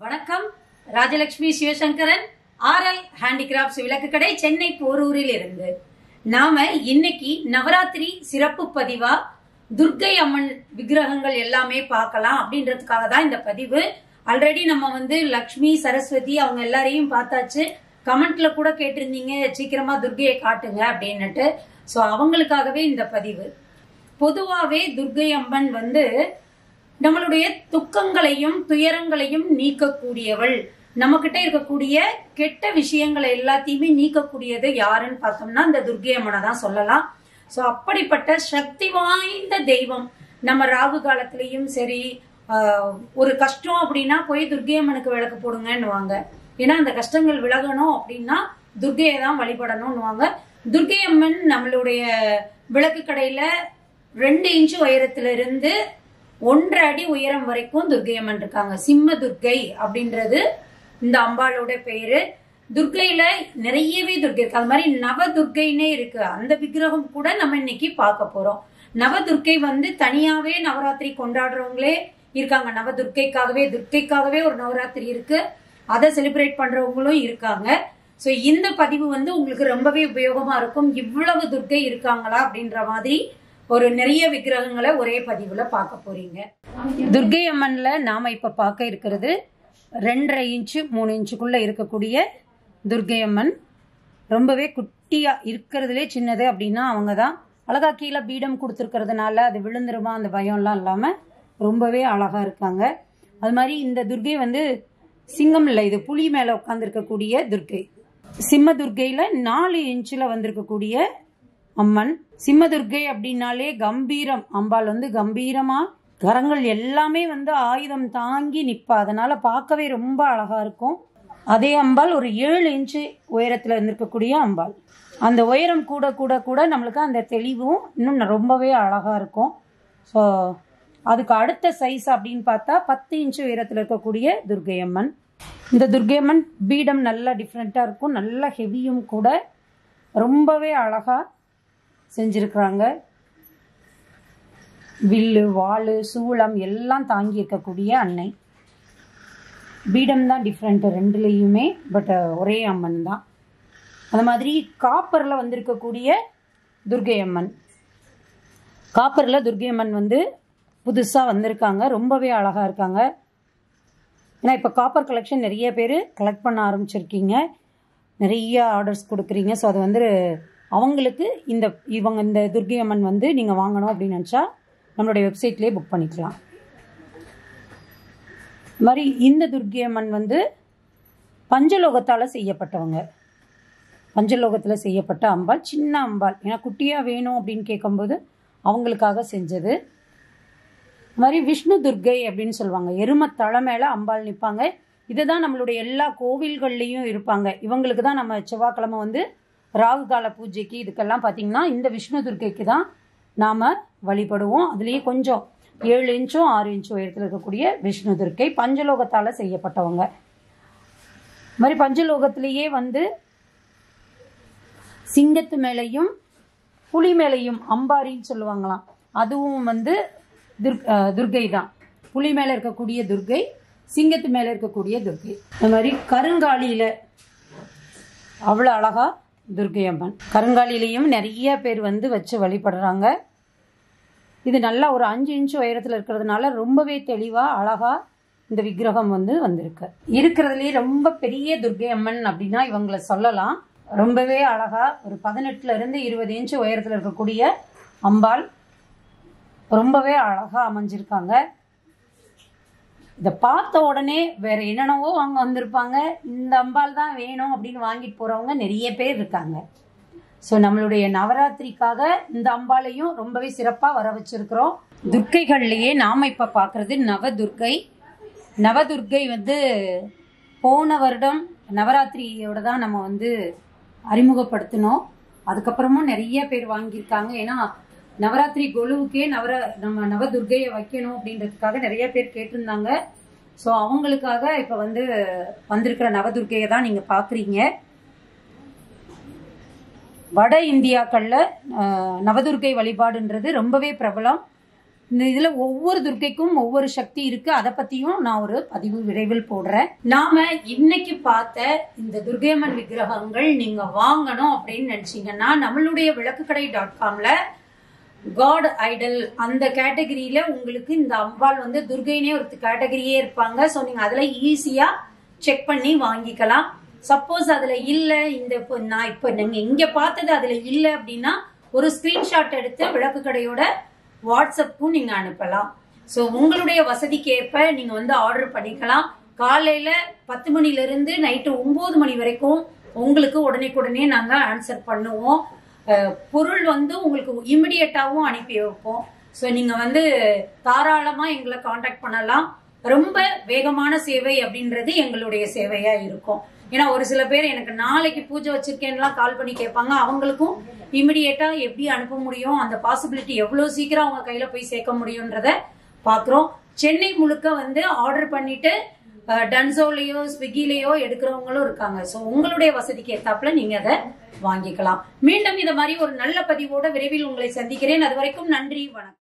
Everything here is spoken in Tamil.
வணக்கம் ராஜலட்சுமி சிவசங்கரன் ஆர்எல் ஹேண்டிகிராஃப்ட்ஸ் விளக்கு கடை சென்னை போரூரில் இருந்து நாம இன்னைக்கு நவராத்திரி சிறப்பு பதிவா துர்க்கை அம்மன் விக்கிரகங்கள் எல்லாமே பார்க்கலாம் அப்படின்றதுக்காக தான் இந்த பதிவு ஆல்ரெடி நம்ம வந்து லக்ஷ்மி சரஸ்வதி அவங்க எல்லாரையும் பார்த்தாச்சு கமெண்ட்ல கூட கேட்டிருந்தீங்க சீக்கிரமா துர்க்கையை காட்டுங்க அப்படின்னுட்டு சோ அவங்களுக்காகவே இந்த பதிவு பொதுவாவே துர்க்கை அம்மன் வந்து நம்மளுடைய துக்கங்களையும் துயரங்களையும் நீக்கக்கூடியவள் நம்ம கிட்ட இருக்கக்கூடிய கெட்ட விஷயங்களை எல்லாத்தையுமே நீக்கக்கூடியது யாருன்னு பார்த்தோம்னா இந்த துர்க்கை அம்மனை தான் சொல்லலாம் சோ அப்படிப்பட்ட சக்தி வாய்ந்த தெய்வம் நம்ம ராகு காலத்திலயும் சரி ஆஹ், ஒரு கஷ்டம் அப்படின்னா போய் துர்க்கை அம்மனுக்கு விளக்கு போடுங்கன்னுவாங்க ஏன்னா அந்த கஷ்டங்கள் விலகணும் அப்படின்னா துர்க்கையை தான் வழிபடணும்னுவாங்க துர்க்கை அம்மன் நம்மளுடைய விளக்கு கடையில ரெண்டு இன்ச்சு உயரத்துல இருந்து ஒன்றரை அடி உயரம் வரைக்கும் துர்க்கை அம்மன் இருக்காங்க சிம்ம துர்க்கை அப்படின்றது இந்த அம்பாளோட பெயரு துர்க்கையில நிறையவே துர்க்கை இருக்கு அது மாதிரி நவ துர்க்கைன்னே இருக்கு அந்த விக்கிரகம் கூட நம்ம இன்னைக்கு பார்க்க போறோம் நவ துர்க்கை வந்து தனியாவே நவராத்திரி கொண்டாடுறவங்களே இருக்காங்க நவ துர்க்கைக்காகவே துர்க்கைக்காகவே ஒரு நவராத்திரி இருக்கு அதை செலிப்ரேட் பண்றவங்களும் இருக்காங்க சோ இந்த பதிவு வந்து உங்களுக்கு ரொம்பவே உபயோகமா இருக்கும் இவ்வளவு துர்க்கை இருக்காங்களா அப்படின்ற மாதிரி ஒரு நிறைய விக்கிரகங்களை ஒரே பதிவுல பார்க்க போறீங்க துர்க்கை அம்மன்ல நாம இப்ப பார்க்க இருக்கிறது ரெண்டரை இன்ச்சு மூணு இன்ச்சுக்குள்ள இருக்கக்கூடிய துர்க்கை அம்மன் ரொம்பவே குட்டியா இருக்கிறதுலே சின்னது அப்படின்னா அவங்க தான் அழகா கீழே பீடம் கொடுத்துருக்கிறதுனால அது விழுந்துருமா அந்த பயம்லாம் இல்லாம ரொம்பவே அழகா இருக்காங்க அது மாதிரி இந்த துர்க்கை வந்து சிங்கம் இல்லை இது புலி மேல உட்காந்துருக்கக்கூடிய துர்க்கை சிம்ம துர்க்கையில நாலு இன்ச்சில் வந்திருக்கக்கூடிய அம்மன் சிம்மதுர்க்கை அப்படின்னாலே கம்பீரம் அம்பாள் வந்து கம்பீரமா கரங்கள் எல்லாமே வந்து ஆயுதம் தாங்கி நிப்பா அதனால பார்க்கவே ரொம்ப அழகா இருக்கும் அதே அம்பாள் ஒரு ஏழு இன்ச்சு உயரத்துல இருந்திருக்கக்கூடிய அம்பாள் அந்த உயரம் கூட கூட கூட நம்மளுக்கு அந்த தெளிவும் இன்னும் ரொம்பவே அழகா இருக்கும் ஸோ அதுக்கு அடுத்த சைஸ் அப்படின்னு பார்த்தா பத்து இன்ச்சு உயரத்தில் இருக்கக்கூடிய துர்க்கை அம்மன் இந்த துர்க்கை அம்மன் பீடம் நல்லா டிஃப்ரெண்ட்டாக இருக்கும் நல்லா ஹெவியும் கூட ரொம்பவே அழகா செஞ்சிருக்கிறாங்க வில்லு வாள் சூளம் எல்லாம் தாங்கி இருக்கக்கூடிய அன்னை பீடம் தான் டிஃப்ரெண்ட் ரெண்டுலேயுமே பட் ஒரே அம்மன் தான் அந்த மாதிரி காப்பரில் வந்திருக்கக்கூடிய துர்க்கை அம்மன் காப்பரில் துர்க்கை அம்மன் வந்து புதுசாக வந்திருக்காங்க ரொம்பவே அழகாக இருக்காங்க ஏன்னா இப்போ காப்பர் கலெக்ஷன் நிறைய பேர் கலெக்ட் பண்ண ஆரம்பிச்சிருக்கீங்க நிறைய ஆர்டர்ஸ் கொடுக்குறீங்க ஸோ அது வந்து அவங்களுக்கு இந்த இவங்க இந்த துர்க்கை அம்மன் வந்து நீங்கள் வாங்கணும் அப்படின்னு நினச்சா நம்மளுடைய வெப்சைட்லேயே புக் பண்ணிக்கலாம் இது மாதிரி இந்த துர்க்கை அம்மன் வந்து பஞ்சலோகத்தால் செய்யப்பட்டவங்க பஞ்சலோகத்தில் செய்யப்பட்ட அம்பாள் சின்ன அம்பாள் ஏன்னா குட்டியாக வேணும் அப்படின்னு கேட்கும்போது அவங்களுக்காக செஞ்சது இது மாதிரி விஷ்ணு துர்க்கை அப்படின்னு சொல்லுவாங்க எரும தலை மேலே அம்பாள் நிற்பாங்க இதுதான் நம்மளுடைய எல்லா கோவில்கள்லேயும் இருப்பாங்க இவங்களுக்கு தான் நம்ம செவ்வாய்க்கிழமை வந்து ராகு கால பூஜைக்கு இதுக்கெல்லாம் பார்த்தீங்கன்னா இந்த விஷ்ணு துர்க்கைக்கு தான் நாம் வழிபடுவோம் அதுலேயே கொஞ்சம் ஏழு இன்ச்சும் ஆறு இன்ச்சும் உயரத்தில் இருக்கக்கூடிய விஷ்ணு துர்க்கை பஞ்சலோகத்தால் செய்யப்பட்டவங்க இது மாதிரி பஞ்சலோகத்திலேயே வந்து சிங்கத்து மேலேயும் புலி மேலேயும் அம்பாரின்னு சொல்லுவாங்களாம் அதுவும் வந்து துர்க் அஹ் துர்க்கை தான் புலி மேலே இருக்கக்கூடிய துர்க்கை சிங்கத்து மேலே இருக்கக்கூடிய துர்க்கை அது மாதிரி கருங்காலியில் அவ்வளோ அழகா துர்க்கை அம்மன் கருங்காலிலையும் நிறைய பேர் வந்து வச்சு வழிபடுறாங்க இது நல்லா ஒரு அஞ்சு இன்ச்சு உயரத்தில் இருக்கிறதுனால ரொம்பவே தெளிவாக அழகா இந்த விக்கிரகம் வந்து வந்திருக்கு இருக்கிறதுலேயே ரொம்ப பெரிய துர்க்கை அம்மன் அப்படின்னா இவங்களை சொல்லலாம் ரொம்பவே அழகா ஒரு பதினெட்டுல இருந்து இருபது இன்ச்சு உயரத்தில் இருக்கக்கூடிய அம்பாள் ரொம்பவே அழகா அமைஞ்சிருக்காங்க இதை பார்த்த உடனே வேற என்னென்னவோ வாங்க வந்திருப்பாங்க இந்த அம்பாள் தான் வேணும் அப்படின்னு வாங்கிட்டு போறவங்க நிறைய பேர் இருக்காங்க ஸோ நம்மளுடைய நவராத்திரிக்காக இந்த அம்பாளையும் ரொம்பவே சிறப்பாக வர வச்சிருக்கிறோம் துர்க்கைகள்லயே நாம இப்ப பார்க்கறது நவதுர்க்கை நவதுர்க்கை வந்து போன வருடம் நவராத்திரியோட தான் நம்ம வந்து அறிமுகப்படுத்தினோம் அதுக்கப்புறமும் நிறைய பேர் வாங்கியிருக்காங்க ஏன்னா நவராத்திரி கொலுவுக்கே நவர நம்ம நவதுர்க்கையை வைக்கணும் அப்படின்றதுக்காக நிறைய பேர் கேட்டிருந்தாங்க ஸோ அவங்களுக்காக இப்போ வந்து வந்திருக்கிற நவதுர்க்கையை தான் நீங்கள் பார்க்குறீங்க வட இந்தியாக்கள்ல அஹ், நவதுர்க்கை வழிபாடுன்றது ரொம்பவே பிரபலம் இந்த இதுல ஒவ்வொரு துர்க்கைக்கும் ஒவ்வொரு சக்தி இருக்கு அதை பத்தியும் நான் ஒரு பதிவு விரைவில் போடுறேன் நாம இன்னைக்கு பார்த்த இந்த துர்கையம்மன் விக்கிரகங்கள் நீங்க வாங்கணும் அப்படின்னு நினைச்சீங்கன்னா நம்மளுடைய விளக்குக்கடை டாட் காம்ல காட் ஐடல் அந்த கேட்டகரியில உங்களுக்கு இந்த அம்பாள் வந்து துர்கைனே ஒரு கேட்டகரியே இருப்பாங்க ஸோ நீங்க அதுல ஈஸியா செக் பண்ணி வாங்கிக்கலாம் சப்போஸ் அதுல இல்ல இந்த இப்போ நான் இப்போ நீங்க இங்க பார்த்தது அதுல இல்ல அப்படின்னா ஒரு ஸ்கிரீன்ஷாட் எடுத்து விளக்கு கடையோட வாட்ஸ்அப்புக்கும் நீங்க அனுப்பலாம் ஸோ உங்களுடைய வசதிக்கு ஏற்ப நீங்க வந்து ஆர்டர் பண்ணிக்கலாம் காலையில பத்து மணில இருந்து நைட்டு ஒன்பது மணி வரைக்கும் உங்களுக்கு உடனே நாங்க ஆன்சர் பண்ணுவோம் அஹ், பொருள் வந்து உங்களுக்கு இமிடியட்டாவும் அனுப்பி வைப்போம் ஸோ நீங்க வந்து தாராளமா எங்களை காண்டாக்ட் பண்ணலாம் ரொம்ப வேகமான சேவை அப்படின்றது எங்களுடைய சேவையா இருக்கும் ஏன்னா ஒரு சில பேர் எனக்கு நாளைக்கு பூஜை வச்சிருக்கேன்லாம் கால் பண்ணி கேட்பாங்க அவங்களுக்கும் இமிடியேட்டா எப்படி அனுப்ப முடியும் அந்த பாசிபிலிட்டி எவ்வளவு சீக்கிரம் அவங்க கையில போய் சேர்க்க முடியும்ன்றத பாக்குறோம் சென்னை முழுக்க வந்து ஆர்டர் பண்ணிட்டு அஹ், டன்சோலயோ ஸ்விக்கிலேயோ எடுக்கிறவங்களும் இருக்காங்க ஸோ உங்களுடைய வசதிக்கு ஏத்தாப்புல நீங்க அதை வாங்கிக்கலாம் மீண்டும் இந்த மாதிரி ஒரு நல்ல பதிவோட விரைவில் உங்களை சந்திக்கிறேன் அது வரைக்கும் நன்றி வணக்கம்